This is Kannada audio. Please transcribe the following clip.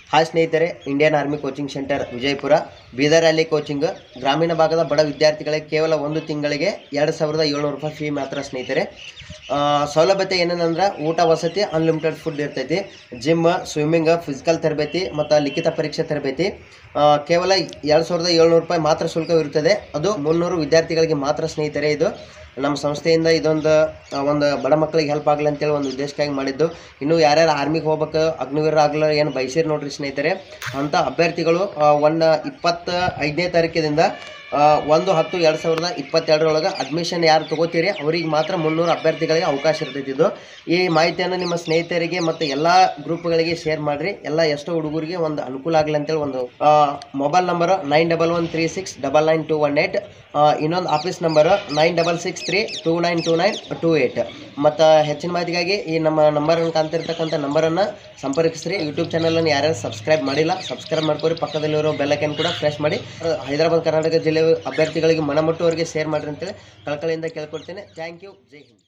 ಹಾಯ್ ಸ್ನೇಹಿತರೆ Indian army coaching centre Vijayapura Bidar ಅಲ್ಲಿ ಕೋಚಿಂಗ್ ಗ್ರಾಮೀಣ ಭಾಗದ ಬಡ ವಿದ್ಯಾರ್ಥಿಗಳಿಗೆ ಕೇವಲ ಒಂದು ತಿಂಗಳಿಗೆ ಎರಡು ಸಾವಿರದ ಏಳ್ನೂರು ರೂಪಾಯಿ ಫೀ ಮಾತ್ರ ಸ್ನೇಹಿತರೆ ಆ, ಸೌಲಭ್ಯತೆ ಏನೇನಂದ್ರೆ ಊಟ ವಸತಿ ಅನ್ಲಿಮಿಟೆಡ್ ಫುಡ್ ಇರ್ತೈತಿ ಜಿಮ್ ಸ್ವಿಮ್ಮಿಂಗ್ ಫಿಸಿಕಲ್ ತರಬೇತಿ ಮತ್ತು ಲಿಖಿತ ಪರೀಕ್ಷೆ ತರಬೇತಿ ಆ, ಕೇವಲ ಎರಡು ಸಾವಿರದ ಏಳ್ನೂರು ರೂಪಾಯಿ ಮಾತ್ರ ಶುಲ್ಕವಿರುತ್ತದೆ ಅದು ಮುನ್ನೂರು ವಿದ್ಯಾರ್ಥಿಗಳಿಗೆ ಮಾತ್ರ ಸ್ನೇಹಿತರೆ ಇದು ನಮ್ಮ ಸಂಸ್ಥೆಯಿಂದ ಇದೊಂದು ಆ, ಒಂದು ಬಡ ಮಕ್ಕಳಿಗೆ ಹೆಲ್ಪ್ ಆಗಲಿ ಅಂತೇಳಿ ಒಂದು ಉದ್ದೇಶಕ್ಕಾಗಿ ಮಾಡಿದ್ದು ಇನ್ನು ಯಾರ್ಯಾರು ಆರ್ಮಿಗೆ ಹೋಗ್ಬೇಕು ಅಗ್ನಿವೀರ ಆಗಲ್ಲ ಏನು ಬಯಸಿರ್ ನೋಡ್ರಿ ಸ್ನೇಹಿತರೆ ಅಂಥ ಅಭ್ಯರ್ಥಿಗಳು ಒಂದು ಇಪ್ಪತ್ತ ಐದನೇ ತಾರೀಕಿನಿಂದ ಆ, ಒಂದು ಹತ್ತು ಎರಡು ಸಾವಿರದ ಇಪ್ಪತ್ತೆರಡರೊಳಗೆ ಅಡ್ಮಿಷನ್ ಯಾರು ತಗೋತೀರಿ ಅವ್ರಿಗೆ ಮಾತ್ರ ಮುನ್ನೂರು ಅಭ್ಯರ್ಥಿಗಳಿಗೆ ಅವಕಾಶ ಇರ್ತೈತಿ ಇದು ಈ ಮಾಹಿತಿಯನ್ನು ನಿಮ್ಮ ಸ್ನೇಹಿತರಿಗೆ ಮತ್ತು ಎಲ್ಲ ಗ್ರೂಪ್ಗಳಿಗೆ ಶೇರ್ ಮಾಡಿರಿ ಎಲ್ಲ ಎಷ್ಟೋ ಹುಡುಗರಿಗೆ ಒಂದು ಅನುಕೂಲ ಆಗಲಿ ಅಂತೇಳಿ ಒಂದು mobile number nine double one three six double nine two one eight ಇನ್ನೊಂದು office number nine double six three two nine two nine two eight ಮತ್ತು ಹೆಚ್ಚಿನ ಮಾಹಿತಿಗಾಗಿ ಈ ನಮ್ಮ ನಂಬರನ್ನು ಕಾಣ್ತಿರ್ತಕ್ಕಂಥ ನಂಬರನ್ನು ಸಂಪರ್ಕಿಸ್ರಿ ಯೂಟ್ಯೂಬ್ ಚಾನಲನ್ನು ಯಾರ್ಯಾರು ಸಬ್ಸ್ಕ್ರೈಬ್ ಮಾಡಿಲ್ಲ ಸಬ್ಸ್ಕ್ರೈಬ್ ಮಾಡ್ಕೊರಿ ಪಕ್ಕದಲ್ಲಿರೋ ಬೆಲ್ಲೈಕನ್ ಕೂಡ ಪ್ರೆಸ್ ಮಾಡಿ ಅಹ್, ಹೈದರಾಬಾದ್ ಕರ್ನಾಟಕ ಜಿಲ್ಲೆ ಅಭ್ಯರ್ಥಿಗಳಿಗೆ ಮನಮುಟ್ಟುವವರಿಗೆ ಶೇರ್ ಮಾಡಿರಿ ಅಂತೇಳಿ ಕಳಕಳಿಯಿಂದ ಕೇಳ್ಕೊಡ್ತೇನೆ ಥ್ಯಾಂಕ್ ಯು ಜೈ ಹಿಂದ್